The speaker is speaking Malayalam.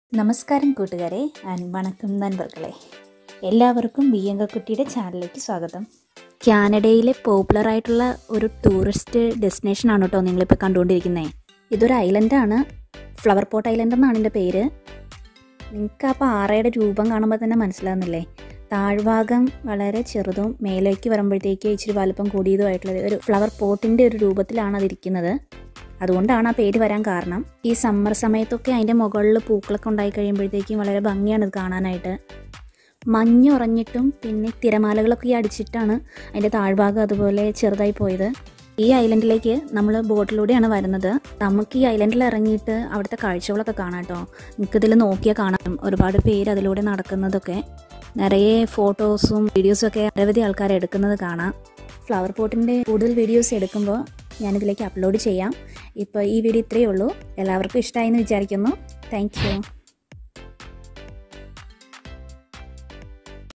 നമസ്കാരം കൂട്ടുകാരെ ആൻഡ് വണക്കം നൻപർകളെ എല്ലാവർക്കും ബിയ്യങ്കക്കുട്ടിയുടെ ചാനലിലേക്ക് സ്വാഗതം കാനഡയിലെ പോപ്പുലർ ആയിട്ടുള്ള ഒരു ടൂറിസ്റ്റ് ഡെസ്റ്റിനേഷൻ ആണ് കേട്ടോ നിങ്ങളിപ്പോൾ കണ്ടുകൊണ്ടിരിക്കുന്നത് ഇതൊരു ഐലൻഡാണ് ഫ്ലവർ പോട്ട് ഐലൻഡ് എന്നാണ് എൻ്റെ പേര് നിങ്ങൾക്ക് ആ പാറയുടെ രൂപം കാണുമ്പോൾ തന്നെ മനസ്സിലാകുന്നില്ലേ താഴ്ഭാഗം വളരെ ചെറുതും മേലേക്ക് വരുമ്പോഴത്തേക്ക് ഇച്ചിരി വലുപ്പം കൂടിയതുമായിട്ടുള്ള ഒരു ഫ്ലവർ പോട്ടിൻ്റെ ഒരു രൂപത്തിലാണ് അതിരിക്കുന്നത് അതുകൊണ്ടാണ് ആ പേര് വരാൻ കാരണം ഈ സമ്മർ സമയത്തൊക്കെ അതിൻ്റെ മുകളിൽ പൂക്കളൊക്കെ ഉണ്ടായി കഴിയുമ്പോഴത്തേക്കും വളരെ ഭംഗിയാണ് ഇത് കാണാനായിട്ട് മഞ്ഞ് ഉറഞ്ഞിട്ടും പിന്നെ തിരമാലകളൊക്കെ ഈ അടിച്ചിട്ടാണ് അതിൻ്റെ താഴ്ഭാഗം അതുപോലെ ചെറുതായി പോയത് ഈ ഐലൻഡിലേക്ക് നമ്മൾ ബോട്ടിലൂടെയാണ് വരുന്നത് നമുക്ക് ഈ ഐലൻഡിൽ ഇറങ്ങിയിട്ട് അവിടുത്തെ കാഴ്ചകളൊക്കെ കാണാം കേട്ടോ നിങ്ങൾക്കിതിൽ നോക്കിയാൽ കാണാം ഒരുപാട് പേര് അതിലൂടെ നടക്കുന്നതൊക്കെ നിറയെ ഫോട്ടോസും വീഡിയോസും ഒക്കെ നിരവധി ആൾക്കാർ എടുക്കുന്നത് കാണാം ഫ്ലവർ പോട്ടിൻ്റെ കൂടുതൽ വീഡിയോസ് എടുക്കുമ്പോൾ ഞാനിതിലേക്ക് അപ്ലോഡ് ചെയ്യാം ഇപ്പോൾ ഈ വീഡിയോ ഇത്രയേ ഉള്ളൂ എല്ലാവർക്കും ഇഷ്ടമായി എന്ന് വിചാരിക്കുന്നു താങ്ക് യു